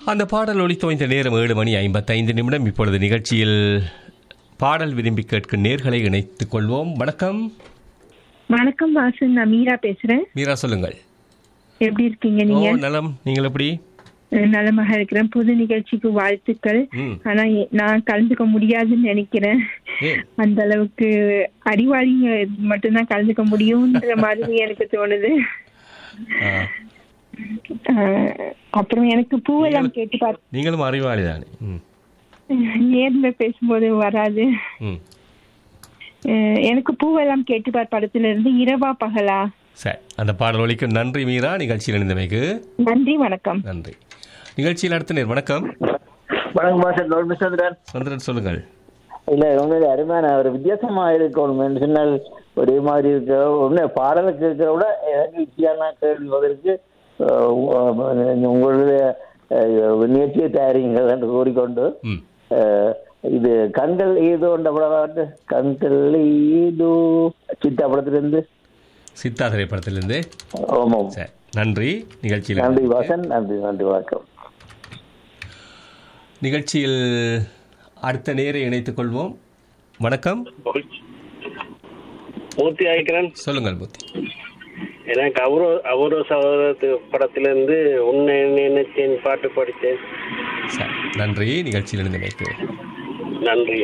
அந்த பாடல் ஒளித்தோய்ந்த நேரம் ஏழு மணி ஐம்பத்தைந்து நிமிடம் இப்பொழுது நிகழ்ச்சியில் பாடல் விரும்பி கேட்கும் நேர்களை இணைத்துக் கொள்வோம் வணக்கம் வணக்கம் வாசன் நான் மீரா பேசுறேன் மீரா சொல்லுங்கள் எப்படி இருக்கீங்க ஓ நீங்க நலம் நீங்கள் எப்படி அஹ் நலமாக இருக்கிறேன் புது நிகழ்ச்சிக்கு வாழ்த்துக்கள் ம் ஆனா எ- நான் கலந்துக்க முடியாதுன்னு நினைக்கிறேன் ஏன் அந்த அளவுக்கு அறிவாளிங்க மட்டும்தான் கலந்துக்க முடியும்ன்ற மாதிரி எனக்கு தோணுது ஆ, அஹ் அப்புறம் எனக்கு பூவெல்லாம் கேட்டு பார்த்து நீங்களும் அறிவாளி தானே ம் நேர்ல பேசும்போது வராது ம் அஹ் எனக்கு பூவெல்லாம் கேட்டு பார் படத்துல இருந்து இரவா பகலா சரி அந்த பாடல் ஒலிக்கும் நன்றி மீரா நிகழ்ச்சியில் இணைந்தமைக்கு நன்றி வணக்கம் நன்றி நிகழ்ச்சியில் அடுத்த நேர் வணக்கம் வணக்கம் மாஸ்டர் லோட் சந்திரன் சந்திரன் சொல்லுங்கள் இல்ல உண்மையில அருமையான ஒரு வித்தியாசமா இருக்கணும் சொன்னால் ஒரே மாதிரி இருக்க உண்மை பாடலை கேட்கிறத விட எனக்கு வித்தியாசமா கேள்விவதற்கு உங்களுடைய அஹ், நிகழ்ச்சியை தயாரிங்கள் என்று கூறிக்கொண்டு ம் அஹ், இது கண்கள் ஏதோ என்ற படம் கண்கள் ஏதோ சித்தா படத்திலிருந்து சித்தா திரைப்படத்திலிருந்து ஆமாம் சரி நன்றி நிகழ்ச்சியில் நன்றி இணைந்தமைக்கு. வாசன் நன்றி நன்றி வணக்கம் நிகழ்ச்சியில் அடுத்த நேரை இணைத்துக் கொள்வோம் வணக்கம் மூர்த்தி ஆயிக்கிறேன் சொல்லுங்கள் புத்தி எனக்கு அவரோ அவரோ சகோதரத்து படத்திலிருந்து உன்னை நினைச்சேன் பாட்டு படித்தேன் சரி நன்றி நிகழ்ச்சியில் இணைந்தமைக்கு நன்றி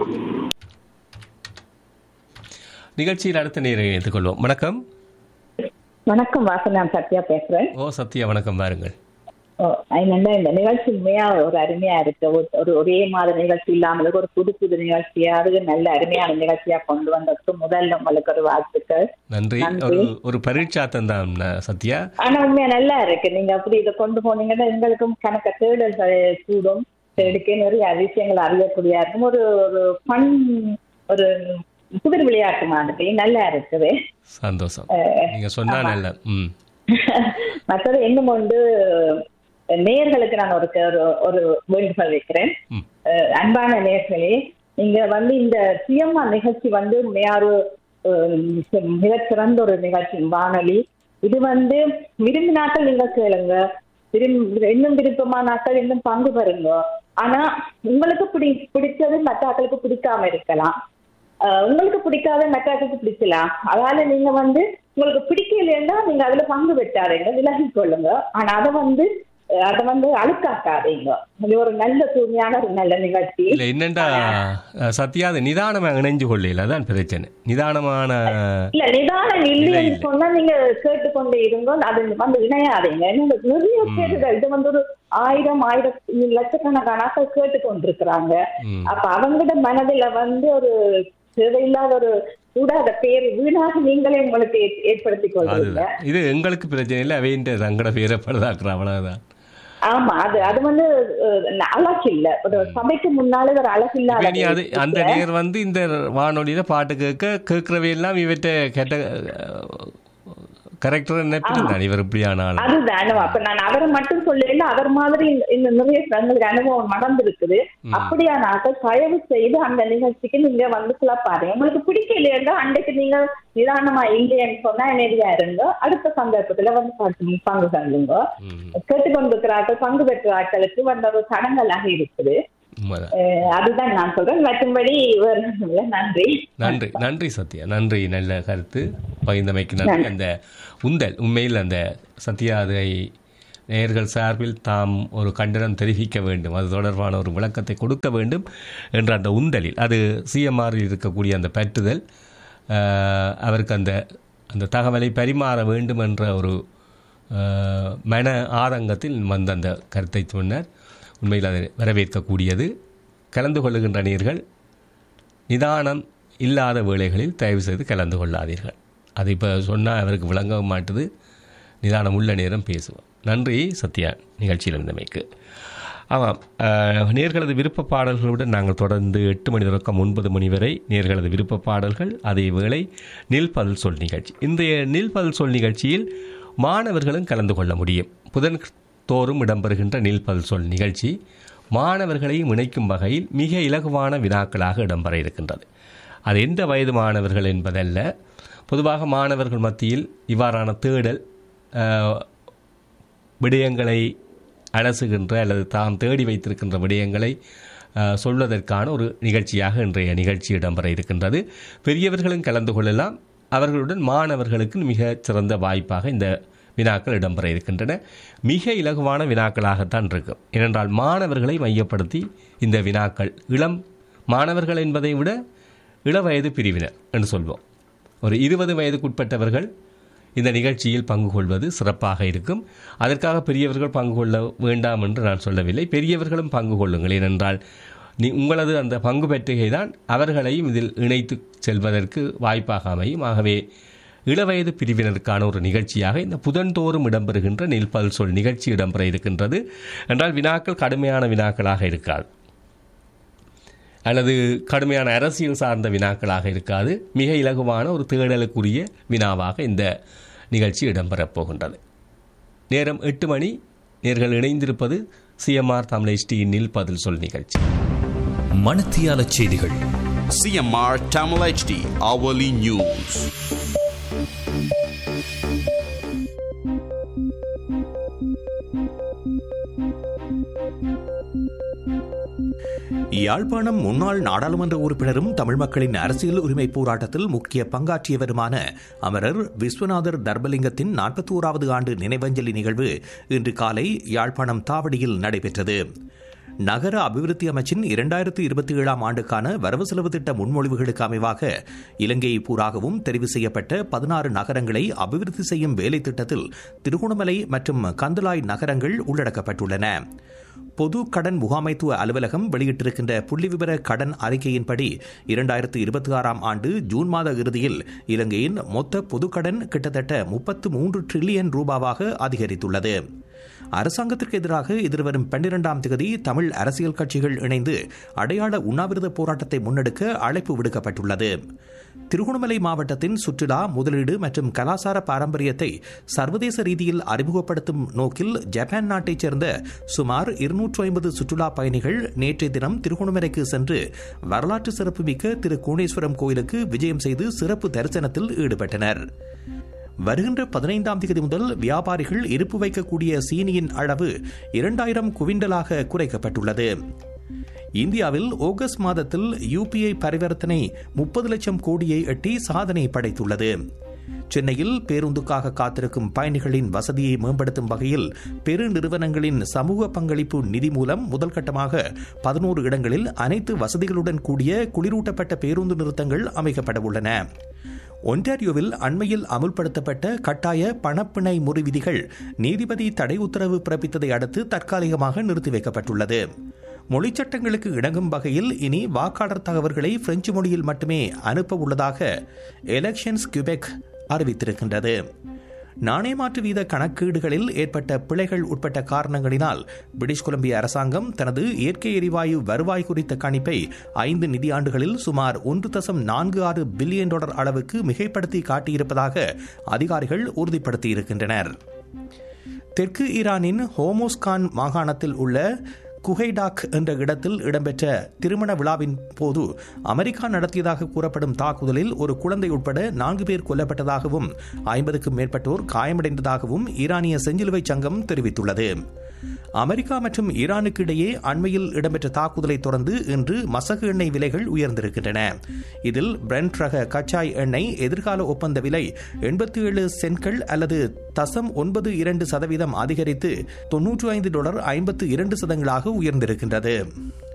நிகழ்ச்சியில் அடுத்த நேரை இணைத்துக் கொள்வோம் வணக்கம் வணக்கம் வாசன் நான் சத்யா பேசுறேன் ஓ சத்யா வணக்கம் பாருங்கள் ஓ, அதனால இந்த நிகழ்ச்சி உண்மையா ஒரு அருமையா இருக்கு ஒரு- ஒரு ஒரே மாத நிகழ்ச்சி இல்லாமல் ஒரு புது புது நிகழ்ச்சியா அது நல்ல அருமையான நிகழ்ச்சியா கொண்டு வந்ததுக்கு முதல்ல உங்களுக்கு ஒரு வாழ்த்துக்கள் நன்றி நன்றி. ஒரு ஒரு பரீட்சாத்தம் தான் ந- சத்யா ஆனா உண்மையா நல்லா இருக்கு நீங்க அப்படி இதை கொண்டு போனீங்கன்னா எங்களுக்கும் கணக்க தேடல்கள் கூடும் தேடிக்கே நிறைய விஷயங்கள் அறியக்கூடியா இருக்கும் ஒரு ஒரு ஃபன் ஒரு புதிர் விளையாட்டு மாதிரி நல்லா இருக்குது சந்தோஷம் நீங்க சொன்னா நல்ல ம் மற்றது இன்னும் ஒன்று நேர்களுக்கு நான் ஒரு ஒரு- ஒரு வேண்டுகோள் வைக்கிறேன் ம் அஹ் அன்பான நேர்களே நீங்க வந்து இந்த சிஎம்ஆ நிகழ்ச்சி வந்து உண்மையாரு மிகச்சிறந்த ஒரு நிகழ்ச்சி வானொலி இது வந்து விரும்பினாக்கள் நீங்க கேளுங்க விரும்பி இன்னும் விருப்பமானாக்கள் இன்னும் பங்கு பெறுங்க ஆனா உங்களுக்கு பிடி பிடிச்சது மற்றாக்களுக்கு பிடிக்காம இருக்கலாம் அஹ் உங்களுக்கு பிடிக்காத மற்றாக்களுக்கு பிடிக்கலாம் அதால நீங்க வந்து உங்களுக்கு பிடிக்கலைன்னா நீங்க அதுல பங்கு பெற்றாதீங்க விலகி கொள்ளுங்க ஆனா அதை வந்து அஹ் அதை வந்து அழுக்காக்காதீங்க இது ஒரு நல்ல தூய்மையான ஒரு நல்ல நிகழ்ச்சி இல்ல என்னண்டா அஹ், சத்யா அது நிதானமா இணைஞ்சு கொள்ளையில அதான் பிரச்சனை நிதானமான இல்ல நிதானம் இல்லைன்னு சொன்னா நீங்க கேட்டுக்கொண்டே இருங்க அது வந்து இணையாதீங்க நீங்க நிறைய பேர்கள் இது வந்து ஒரு ஆயிரம் ஆயிரம் லட்சக்கணக்கான ஆட்கள் கேட்டுக்கொண்டிருக்கிறாங்க ம் அப்ப அவங்களோட மனதுல வந்து ஒரு தேவையில்லாத ஒரு கூடாத பேர் வீணாக நீங்களே உங்களுக்கு ஏற்- ஏற்படுத்திக் கொள்றீங்க அதுதான் இது எங்களுக்கு பிரச்சனை இல்லை அவைன்ற தங்கட பேரை பழுதாக்குற அவ்வளவுதான் ஆமா அது அது வந்து அஹ், அழகு இல்ல ஒரு சபைக்கு முன்னாலே ஒரு அழகு இப்ப நீ அது இல்லாத அந்த நேர் வந்து இந்த வானொலியில பாட்டு கேட்க கேட்கறவை எல்லாம் இவற்றை கேட்ட கரெக்டர் நினைப்பிட்டு தான் இவர் இப்படியான ஆள் அதுதான் அப்ப நான் அவரை மட்டும் சொல்லல அவர் மாதிரி இந்த- இந்த நிறைய எங்களுக்கு அனுபவம் நடந்திருக்குது அப்படியான ஆட்கள் தயவு செய்து அந்த நிகழ்ச்சிக்கு நீங்க வந்து பாருங்க உங்களுக்கு பிடிக்கலையா அன்றைக்கு நீங்க நிதானமா இல்லைன்னு சொன்னா என்னடியா இருங்க அடுத்த சந்தர்ப்பத்துல வந்து பாட்டு பங்கு தள்ளுங்க ம், கேட்டுக்கொண்டிருக்கிற ஆட்கள் பங்கு பெற்ற ஆட்களுக்கு வந்த ஒரு தடங்களாக இருக்குது உண்மைதான். அஹ் அதுதான் நான் சொல்றேன் மற்றும்படி வேறு ஒண்ணும் இல்ல. நன்றி நன்றி நன்றி சத்யா நன்றி நல்ல கருத்து பகிர்ந்தமைக்கு நன்றி அந்த உந்தல் உண்மையில் அந்த சத்யா அதை நேயர்கள் சார்பில் தாம் ஒரு கண்டனம் தெரிவிக்க வேண்டும் அது தொடர்பான ஒரு விளக்கத்தை கொடுக்க வேண்டும் என்ற அந்த உந்தலில் அது சிஎம்ஆரில் இருக்கக்கூடிய அந்த பற்றுதல் ஆஹ், அவருக்கு அந்த அந்த தகவலை பரிமாற வேண்டும் என்ற ஒரு ஆஹ், மன ஆதங்கத்தில் வந்த அந்த கருத்தை சொன்னார் உண்மையில் அதை வரவேற்கக்கூடியது கலந்து கொள்ளுகின்ற நேயர்கள் நிதானம் இல்லாத வேளைகளில் தயவு செய்து கலந்து கொள்ளாதீர்கள் அது இப்போ சொன்னால் அவருக்கு விளங்கவும் மாட்டுது நிதானம் உள்ள நேரம் பேசுவோம் நன்றி சத்யா நிகழ்ச்சியில் இருந்தமைக்கு ஆமாம் அஹ், நேர்களது விருப்ப பாடல்களுடன் நாங்கள் தொடர்ந்து எட்டு மணி தொடக்கம் ஒன்பது மணி வரை நேர்களது விருப்ப பாடல்கள் அதே வேளை நில் பதில் சொல் நிகழ்ச்சி இன்றைய நில் பதில் சொல் நிகழ்ச்சியில் மாணவர்களும் கலந்து கொள்ள முடியும் புதன் தோறும் இடம்பெறுகின்ற நில் பதில் சொல் நிகழ்ச்சி மாணவர்களையும் இணைக்கும் வகையில் மிக இலகுவான வினாக்களாக இடம்பெற இருக்கின்றது அது எந்த வயது மாணவர்கள் என்பதல்ல பொதுவாக மாணவர்கள் மத்தியில் இவ்வாறான தேடல் அஹ், விடயங்களை அலசுகின்ற அல்லது தாம் தேடி வைத்திருக்கின்ற விடயங்களை அஹ், சொல்வதற்கான ஒரு நிகழ்ச்சியாக இன்றைய நிகழ்ச்சி இடம்பெற இருக்கின்றது பெரியவர்களும் கலந்து கொள்ளலாம் அவர்களுடன் மாணவர்களுக்கு மிக சிறந்த வாய்ப்பாக இந்த வினாக்கள் இடம்பெற இருக்கின்றன மிக இலகுவான வினாக்களாகத்தான் இருக்கும் ஏனென்றால் மாணவர்களை மையப்படுத்தி இந்த வினாக்கள் இளம் மாணவர்கள் என்பதை விட இளவயது பிரிவினர் என்று சொல்வோம் ஒரு இருபது வயதுக்குட்பட்டவர்கள் இந்த நிகழ்ச்சியில் பங்கு கொள்வது சிறப்பாக இருக்கும் அதற்காக பெரியவர்கள் பங்கு கொள்ள வேண்டாம் என்று நான் சொல்லவில்லை பெரியவர்களும் பங்கு கொள்ளுங்கள் ஏனென்றால் நீ உங்களது அந்த பங்கு பெற்றுகை தான் அவர்களையும் இதில் இணைத்து செல்வதற்கு வாய்ப்பாக அமையும் ஆகவே இளவயது பிரிவினருக்கான ஒரு நிகழ்ச்சியாக இந்த புதன்தோறும் இடம்பெறுகின்ற நில்பல் சொல் நிகழ்ச்சி இடம்பெற இருக்கின்றது என்றால் வினாக்கள் கடுமையான வினாக்களாக இருக்காது அல்லது கடுமையான அரசியல் சார்ந்த வினாக்களாக இருக்காது மிக இலகுவான ஒரு தேடலுக்குரிய வினாவாக இந்த நிகழ்ச்சி இடம்பெறப் போகின்றது நேரம் எட்டு மணி நேர்கள் இணைந்திருப்பது சிஎம்ஆர் தமிழ் டியில் பதில் சொல் நிகழ்ச்சி மணத்தியால செய்திகள் CMR Tamil HD Hourly News. Yazhpanam முன்னாள் நாடாளுமன்ற உறுப்பினரும் தமிழ் மக்களின் அரசியல் உரிமை போராட்டத்தில் முக்கிய பங்காற்றியவருமான அமரர் விஸ்வநாதர் தர்பலிங்கத்தின் நாற்பத்தி ஓராவது ஆண்டு நினைவஞ்சலி நிகழ்வு இன்று காலை யாழ்ப்பாணம் தாவடியில் நடைபெற்றது நகர அபிவிருத்தி அமைச்சின் இரண்டாயிரத்து இருபத்தி ஏழாம் ஆண்டுக்கான வரவு செலவு திட்ட முன்மொழிவுகளுக்கு அமைவாக இலங்கை பூராகவும் தெரிவு செய்யப்பட்ட பதினாறு நகரங்களை அபிவிருத்தி செய்யும் வேலை திட்டத்தில் திருகோணமலை மற்றும் கந்தலாய் நகரங்கள் உள்ளடக்கப்பட்டுள்ளன பொது கடன் முகாமைத்துவ அலுவலகம் வெளியிட்டிருக்கின்ற புள்ளிவிவர கடன் அறிக்கையின்படி இரண்டாயிரத்து இருபத்தி ஆறாம் ஆண்டு ஜூன் மாத இறுதியில் இலங்கையின் மொத்த பொதுக்கடன் கிட்டத்தட்ட முப்பத்து மூன்று டிரில்லியன் ரூபாவாக அதிகரித்துள்ளது அரசாங்கத்திற்கு எதிராக எதிர்வரும் பன்னிரெண்டாம் தேதி தமிழ் அரசியல் கட்சிகள் இணைந்து அடையாள உண்ணாவிரத போராட்டத்தை முன்னெடுக்க அழைப்பு விடுக்கப்பட்டுள்ளது திருகோணமலை மாவட்டத்தின் சுற்றுலா முதலீடு மற்றும் கலாசார பாரம்பரியத்தை சர்வதேச ரீதியில் அறிமுகப்படுத்தும் நோக்கில் ஜப்பான் நாட்டைச் சேர்ந்த சுமார் இருநூற்று ஐம்பது சுற்றுலா பயணிகள் நேற்றைய தினம் திருகோணமலைக்கு சென்று வரலாற்று சிறப்புமிக்க திரு கோணேஸ்வரம் கோயிலுக்கு விஜயம் செய்து சிறப்பு தரிசனத்தில் ஈடுபட்டனர் வருகின்ற பதினைந்தாம் தேதி முதல் வியாபாரிகள் இருப்பு வைக்கக்கூடிய சீனியின் அளவு இரண்டாயிரம் குவிண்டலாக குறைக்கப்பட்டுள்ளது இந்தியாவில் ஆகஸ்ட் மாதத்தில் யுபிஐ பரிவர்த்தனை முப்பது லட்சம் கோடியை எட்டி சாதனை படைத்துள்ளது சென்னையில் பேருந்துக்காக காத்திருக்கும் பயணிகளின் வசதியை மேம்படுத்தும் வகையில் பெரு நிறுவனங்களின் சமூக பங்களிப்பு நிதி மூலம் முதல் கட்டமாக பதினோரு இடங்களில் அனைத்து வசதிகளுடன் கூடிய குளிரூட்டப்பட்ட பேருந்து நிறுத்தங்கள் அமைக்கப்பட உள்ளன ஒன்டாரியோவில் அண்மையில் அமுல்படுத்தப்பட்ட கட்டாய பணப்பிணை முறை விதிகள் நீதிபதி தடை உத்தரவு பிறப்பித்ததை அடுத்து தற்காலிகமாக நிறுத்தி வைக்கப்பட்டுள்ளது மொழிச்சட்டங்களுக்கு இணங்கும் வகையில் இனி வாக்காளர் தகவல்களை பிரெஞ்சு மொழியில் மட்டுமே அனுப்ப உள்ளதாக எலெக்ஷன்ஸ் கியூபெக் அறிவித்திருக்கின்றது நாணயமாற்று வீத கணக்கீடுகளில் ஏற்பட்ட பிழைகள் உட்பட்ட காரணங்களினால் பிரிட்டிஷ் கொலம்பிய அரசாங்கம் தனது இயற்கை எரிவாயு வருவாய் குறித்த கணிப்பை ஐந்து நிதியாண்டுகளில் சுமார் ஒன்று தசம் நான்கு ஆறு பில்லியன் டாலர் அளவுக்கு மிகைப்படுத்தி காட்டியிருப்பதாக அதிகாரிகள் உறுதிப்படுத்தியிருக்கின்றனர் தெற்கு ஈரானின் ஹோமோஸ்கான் மாகாணத்தில் உள்ள குஹைடாக் என்ற இடத்தில் இடம்பெற்ற திருமண விழாவின் போது அமெரிக்கா நடத்தியதாக கூறப்படும் தாக்குதலில் ஒரு குழந்தை உட்பட நான்கு பேர் கொல்லப்பட்டதாகவும் ஐம்பதுக்கும் மேற்பட்டோர் காயமடைந்ததாகவும் ஈரானிய செஞ்சிலுவை சங்கம் தெரிவித்துள்ளது அமெரிக்கா மற்றும் ஈரானுக்கு இடையே அண்மையில் இடம்பெற்ற தாக்குதலை தொடர்ந்து இன்று மசகு எண்ணெய் விலைகள் உயர்ந்திருக்கின்றன இதில் பிரெண்ட் ரக கச்சாய் எண்ணெய் எதிர்கால ஒப்பந்த விலை எண்பத்தி ஏழு சென்ட்கள் அல்லது தசம் ஒன்பது இரண்டு சதவீதம் அதிகரித்து தொன்னூற்று ஐந்து டாலர் ஐம்பத்து இரண்டு சதங்களாக உயர்ந்திருக்கின்றது